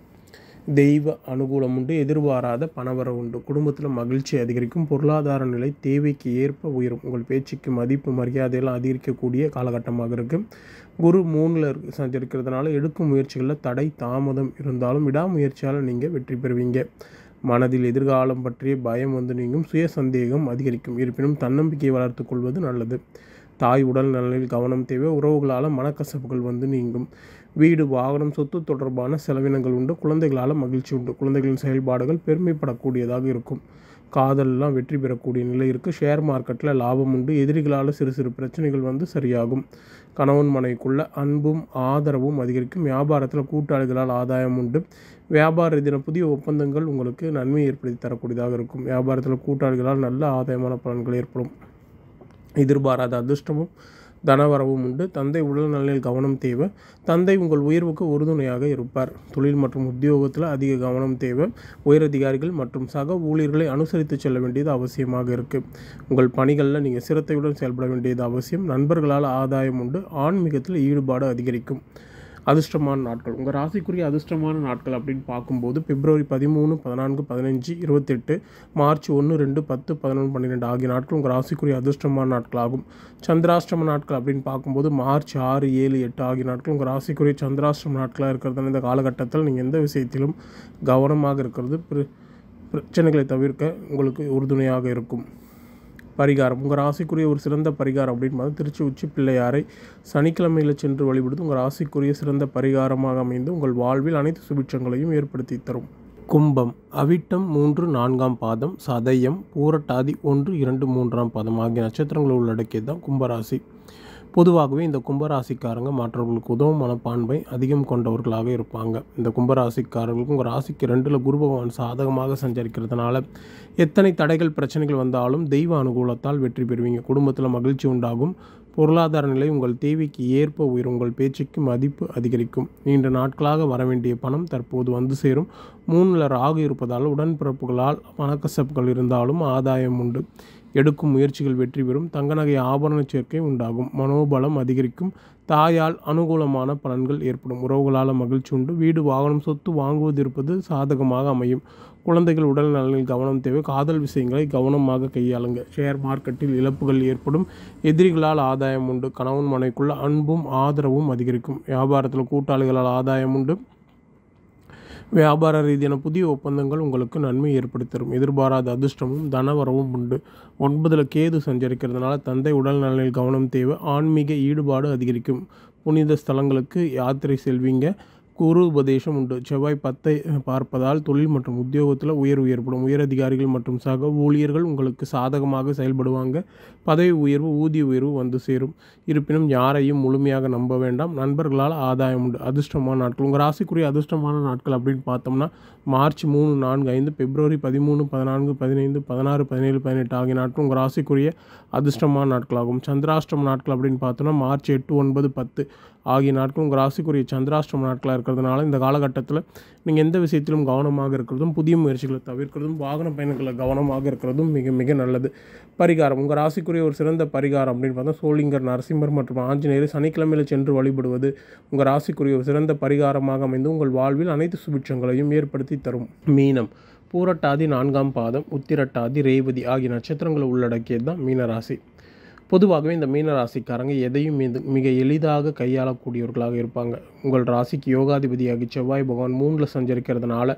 தெய்வ அனுகூலம் உண்டு எதிர்பாராத பணவரவு உண்டு குடும்பத்தில் மகிழ்ச்சி அதிகரிக்கும் பொருளாதார நிலை தேவைக்கு ஏற்ப உயரும் உங்கள் பேச்சுக்கு மதிப்பு மரியாதையெல்லாம் அதிகரிக்கக்கூடிய காலகட்டமாக இருக்குது குரு மூணில் சஞ்சரிக்கிறதுனால எடுக்கும் முயற்சிகளில் தடை தாமதம் இருந்தாலும் விடாமுயற்சியால் நீங்கள் வெற்றி பெறுவீங்க மனதில் எதிர்காலம் பற்றிய பயம் வந்து நீங்கும் சுய சந்தேகம் அதிகரிக்கும் இருப்பினும் தன்னம்பிக்கையை வளர்த்துக் கொள்வது நல்லது தாய் உடல் நலனில் கவனம் தேவை உறவுகளால் மனக்கசப்புகள் வந்து நீங்கும் வீடு வாகனம் சொத்து தொடர்பான செலவினங்கள் உண்டு குழந்தைகளால் மகிழ்ச்சி உண்டு குழந்தைகளின் செயல்பாடுகள் பெருமைப்படக்கூடியதாக இருக்கும் காதலெலாம் வெற்றி பெறக்கூடிய நிலை இருக்குது ஷேர் மார்க்கெட்டில் லாபம் உண்டு எதிரிகளால் சிறு சிறு பிரச்சனைகள் வந்து சரியாகும் கணவன் மனைவிக்குள்ள அன்பும் ஆதரவும் அதிகரிக்கும் வியாபாரத்தில் கூட்டாளிகளால் ஆதாயம் உண்டு வியாபார ரீதியான புதிய ஒப்பந்தங்கள் உங்களுக்கு நன்மை ஏற்படுத்தி தரக்கூடியதாக இருக்கும் வியாபாரத்தில் கூட்டாளிகளால் நல்ல ஆதாயமான பலன்கள் ஏற்படும் எதிர்பாராத அதிர்ஷ்டமும் தனவரவும் உண்டு தந்தை உடல் நலனில் கவனம் தேவை தந்தை உங்கள் உயர்வுக்கு உறுதுணையாக இருப்பார் தொழில் மற்றும் உத்தியோகத்தில் அதிக கவனம் தேவை உயரதிகாரிகள் மற்றும் சக ஊழியர்களை அனுசரித்து செல்ல வேண்டியது அவசியமாக இருக்குது உங்கள் பணிகளில் நீங்கள் சிரத்தையுடன் செயல்பட வேண்டியது அவசியம் நண்பர்களால் ஆதாயம் உண்டு ஆன்மீகத்தில் ஈடுபாடு அதிகரிக்கும் அதிர்ஷ்டமான நாட்கள் உங்கள் ராசிக்குரிய அதிர்ஷ்டமான நாட்கள் அப்படின்னு பார்க்கும்போது பிப்ரவரி பதிமூணு பதினான்கு பதினஞ்சு இருபத்தெட்டு மார்ச் ஒன்று ரெண்டு பத்து பதினொன்று பன்னிரெண்டு ஆகிய நாட்கள் உங்கள் ராசிக்குரிய அதிர்ஷ்டமான நாட்களாகும் சந்திராஷ்டம நாட்கள் அப்படின்னு பார்க்கும்போது மார்ச் ஆறு ஏழு எட்டு ஆகிய நாட்கள் உங்கள் ராசிக்குரிய சந்திராஷ்டம நாட்களாக இருக்கிறதுனால இந்த காலகட்டத்தில் நீங்கள் எந்த விஷயத்திலும் கவனமாக இருக்கிறது பிர- பிரச்சனைகளை தவிர்க்க உங்களுக்கு உறுதுணையாக இருக்கும் பரிகாரம் உங்கள் ராசிக்குரிய ஒரு சிறந்த பரிகாரம் அப்படின்னு பார்த்தா திருச்சி உச்சி பிள்ளையாரை சனிக்கிழமையில் சென்று வழிபடுவது உங்கள் ராசிக்குரிய சிறந்த பரிகாரமாக அமைந்து உங்கள் வாழ்வில் அனைத்து சுபிட்சங்களையும் ஏற்படுத்தி தரும் கும்பம் அவிட்டம் மூன்று நான்காம் பாதம் சதயம் பூரட்டாதி ஒன்று இரண்டு மூன்றாம் பாதம் ஆகிய நட்சத்திரங்களை உள்ளடக்கியது தான் கும்பராசி பொதுவாகவே இந்த கும்பராசிக்காரங்க மற்றவர்களுக்கு உதவும் மனப்பான்மை அதிகம் கொண்டவர்களாக இருப்பாங்க இந்த கும்பராசிக்காரர்களுக்கு உங்கள் ராசிக்கு ரெண்டில் குரு பகவான் சாதகமாக சஞ்சரிக்கிறதுனால எத்தனை தடைகள் பிரச்சனைகள் வந்தாலும் தெய்வ அனுகூலத்தால் வெற்றி பெறுவீங்க குடும்பத்தில் மகிழ்ச்சி உண்டாகும் பொருளாதார நிலை உங்கள் தேவைக்கு ஏற்ப உயரும் உங்கள் பேச்சுக்கு மதிப்பு அதிகரிக்கும் நீண்ட நாட்களாக வர வேண்டிய பணம் தற்போது வந்து சேரும் மூணில் ராகு இருப்பதால் உடன்பிறப்புகளால் மனக்கசப்புகள் இருந்தாலும் ஆதாயம் உண்டு எடுக்கும் முயற்சிகள் வெற்றி பெறும் தங்க நகை ஆபரண சேர்க்கை உண்டாகும் மனோபலம் அதிகரிக்கும் தாயால் அனுகூலமான பலன்கள் ஏற்படும் உறவுகளால் மகிழ்ச்சி உண்டு வீடு வாகனம் சொத்து வாங்குவது இருப்பது சாதகமாக அமையும் குழந்தைகள் உடல் நலனில் கவனம் தேவை காதல் விஷயங்களை கவனமாக கையாளுங்க ஷேர் மார்க்கெட்டில் இழப்புகள் ஏற்படும் எதிரிகளால் ஆதாயம் உண்டு கணவன் மனைக்குள்ள அன்பும் ஆதரவும் அதிகரிக்கும் வியாபாரத்தில் கூட்டாளிகளால் ஆதாயம் உண்டு வியாபார ரீதியான புதிய ஒப்பந்தங்கள் உங்களுக்கு நன்மை ஏற்படுத்தி தரும் எதிர்பாராத அதிர்ஷ்டமும் தனவரவும் உண்டு ஒன்பதில் கேது சஞ்சரிக்கிறதுனால தந்தை உடல் நலனில் கவனம் தேவை ஆன்மீக ஈடுபாடு அதிகரிக்கும் புனித ஸ்தலங்களுக்கு யாத்திரை செல்வீங்க குரு உபதேசம் உண்டு செவ்வாய் பத்தை பார்ப்பதால் தொழில் மற்றும் உத்தியோகத்தில் உயர்வு ஏற்படும் உயரதிகாரிகள் மற்றும் சக ஊழியர்கள் உங்களுக்கு சாதகமாக செயல்படுவாங்க பதவி உயர்வு ஊதிய உயர்வு வந்து சேரும் இருப்பினும் யாரையும் முழுமையாக நம்ப வேண்டாம் நண்பர்களால் ஆதாயம் உண்டு அதிர்ஷ்டமான நாட்கள் உங்கள் ராசிக்குரிய அதிர்ஷ்டமான நாட்கள் அப்படின்னு பார்த்தோம்னா மார்ச் மூணு நான்கு ஐந்து பிப்ரவரி பதிமூணு பதினான்கு பதினைந்து பதினாறு பதினேழு பதினெட்டு ஆகிய நாட்கள் உங்கள் ராசிக்குரிய அதிர்ஷ்டமான நாட்களாகும் சந்திராஷ்டம நாட்கள் அப்படின்னு பார்த்தோம்னா மார்ச் எட்டு ஒன்பது பத்து ஆகிய நாட்கள் உங்கள் ராசிக்குரிய சந்திராஷ்டம நாட்களாக இருக்கிறதுனால இந்த காலகட்டத்தில் நீங்கள் எந்த விஷயத்திலும் கவனமாக இருக்கிறதும் புதிய முயற்சிகளை தவிர்க்கிறதும் வாகன பயணங்களில் கவனமாக இருக்கிறதும் மிக மிக நல்லது பரிகாரம் உங்கள் ராசிக்குரிய ஒரு சிறந்த பரிகாரம் அப்படின்னு பார்த்தா சோளிங்கர் நரசிம்மர் மற்றும் ஆஞ்சநேயர் சனிக்கிழமையில் சென்று வழிபடுவது உங்கள் ராசிக்குரிய ஒரு சிறந்த பரிகாரமாக அமைந்து உங்கள் வாழ்வில் அனைத்து சுபிட்சங்களையும் ஏற்படுத்தி தரும் மீனம் பூரட்டாதி நான்காம் பாதம் உத்திரட்டாதி ரேவதி ஆகிய நட்சத்திரங்களை உள்ளடக்கியது தான் மீனராசி பொதுவாகவே இந்த மீன ராசிக்காரங்க எதையும் மிக- மிக எளிதாக கையாளக்கூடியவர்களாக இருப்பாங்க உங்கள் ராசிக்கு யோகாதிபதியாகி செவ்வாய் பகவான் மூணில் சஞ்சரிக்கிறதுனால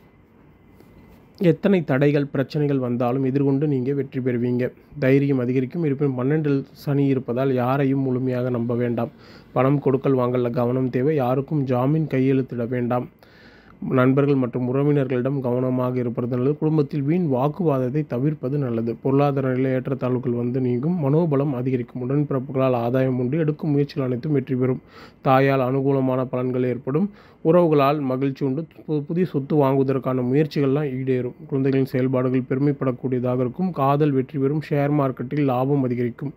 எத்தனை தடைகள் பிரச்சனைகள் வந்தாலும் எதிர்கொண்டு நீங்கள் வெற்றி பெறுவீங்க தைரியம் அதிகரிக்கும் இருப்பினும் பன்னெண்டில் சனி இருப்பதால் யாரையும் முழுமையாக நம்ப வேண்டாம் பணம் கொடுக்கல் வாங்கல கவனம் தேவை யாருக்கும் ஜாமீன் கையெழுத்திட வேண்டாம் நண்பர்கள் மற்றும் உறவினர்களிடம் கவனமாக இருப்பது நல்லது குடும்பத்தில் வீண் வாக்குவாதத்தை தவிர்ப்பது நல்லது பொருளாதார நிலை ஏற்றத்தாழ்வுகள் வந்து நீங்கும் மனோபலம் அதிகரிக்கும் உடன்பிறப்புகளால் ஆதாயம் உண்டு எடுக்கும் முயற்சிகள் அனைத்தும் வெற்றி பெறும் தாயால் அனுகூலமான பலன்கள் ஏற்படும் உறவுகளால் மகிழ்ச்சி உண்டு பு- புதிய சொத்து வாங்குவதற்கான முயற்சிகள்லாம் ஈடேறும் குழந்தைகளின் செயல்பாடுகள் பெருமைப்படக்கூடியதாக இருக்கும் காதல் வெற்றி பெறும் ஷேர் மார்க்கெட்டில் லாபம் அதிகரிக்கும்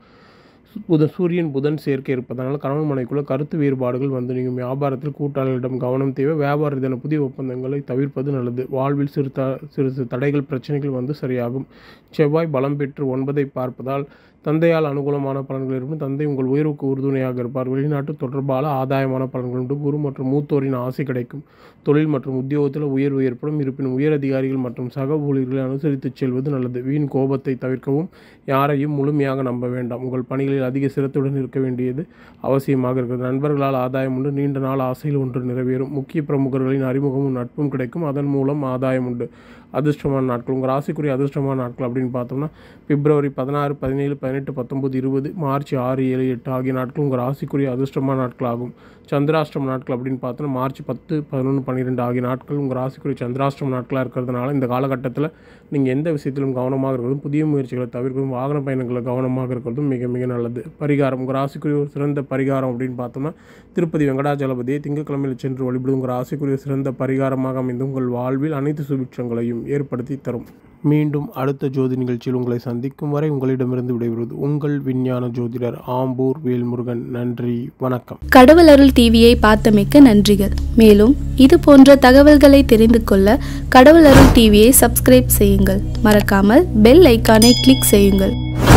புதன் சூரியன் புதன் சேர்க்கை இருப்பதனால் கணவன் மனைக்குள்ள கருத்து வேறுபாடுகள் வந்து நீங்கும் வியாபாரத்தில் கூட்டாளர்களிடம் கவனம் தேவை வியாபார ரீதியான புதிய ஒப்பந்தங்களை தவிர்ப்பது நல்லது வாழ்வில் சிறு த சிறு சிறு தடைகள் பிரச்சனைகள் வந்து சரியாகும் செவ்வாய் பலம் பெற்று ஒன்பதை பார்ப்பதால் தந்தையால் அனுகூலமான பலன்கள் இருக்கும் தந்தை உங்கள் உயர்வுக்கு உறுதுணையாக இருப்பார் வெளிநாட்டு தொடர்பான ஆதாயமான பலன்கள் உண்டு குரு மற்றும் மூத்தோரின் ஆசை கிடைக்கும் தொழில் மற்றும் உத்தியோகத்தில் உயர்வு ஏற்படும் இருப்பினும் உயர் அதிகாரிகள் மற்றும் சக ஊழியர்களை அனுசரித்துச் செல்வது நல்லது வீண் கோபத்தை தவிர்க்கவும் யாரையும் முழுமையாக நம்ப வேண்டாம் உங்கள் பணிகளில் அதிக சிரத்துடன் இருக்க வேண்டியது அவசியமாக இருக்கிறது நண்பர்களால் ஆதாயம் உண்டு நீண்ட நாள் ஆசையில் ஒன்று நிறைவேறும் முக்கிய பிரமுகர்களின் அறிமுகமும் நட்பும் கிடைக்கும் அதன் மூலம் ஆதாயம் உண்டு அதிர்ஷ்டமான நாட்கள் உங்கள் ராசிக்குரிய அதிர்ஷ்டமான நாட்கள் அப்படின்னு பார்த்தோம்னா பிப்ரவரி பதினாறு பதினேழு பதினெட்டு பத்தொம்பது இருபது மார்ச் ஆறு ஏழு எட்டு ஆகிய நாட்கள் உங்கள் ராசிக்குரிய அதிர்ஷ்டமான நாட்களாகும் சந்திராஷ்டம நாட்கள் அப்படின்னு பார்த்தோன்னா மார்ச் பத்து பதினொன்று பன்னிரெண்டு ஆகிய நாட்கள் உங்கள் ராசிக்குரிய சந்திராஷ்டம நாட்களாக இருக்கிறதுனால இந்த காலகட்டத்தில் நீங்கள் எந்த விஷயத்திலும் கவனமாக இருக்கிறதும் புதிய முயற்சிகளை தவிர்க்கிறதும் வாகன பயணங்களில் கவனமாக இருக்கிறதும் மிக மிக நல்லது பரிகாரம் உங்கள் ராசிக்குரிய ஒரு சிறந்த பரிகாரம் அப்படின்னு பார்த்தோம்னா திருப்பதி வெங்கடாஜலபதியை திங்கட்கிழமையில் சென்று வழிபடும் உங்கள் ராசிக்குரிய சிறந்த பரிகாரமாக அமைந்து உங்கள் வாழ்வில் அனைத்து சுபிட்சங்களையும் ஏற்படுத்தி தரும் மீண்டும் அடுத்த ஜோதி நிகழ்ச்சியில் உங்களை சந்திக்கும் வரை உங்களிடமிருந்து விடைபெறுவது உங்கள் விஞ்ஞான ஜோதிடர் ஆம்பூர் வேல்முருகன் நன்றி வணக்கம்
கடவுள் அருள் டிவியை பார்த்தமைக்க நன்றிகள் மேலும் இது போன்ற தகவல்களை தெரிந்து கொள்ள கடவுள் அருள் டிவியை சப்ஸ்கிரைப் செய்யுங்கள் மறக்காமல் பெல் ஐக்கானை கிளிக் செய்யுங்கள்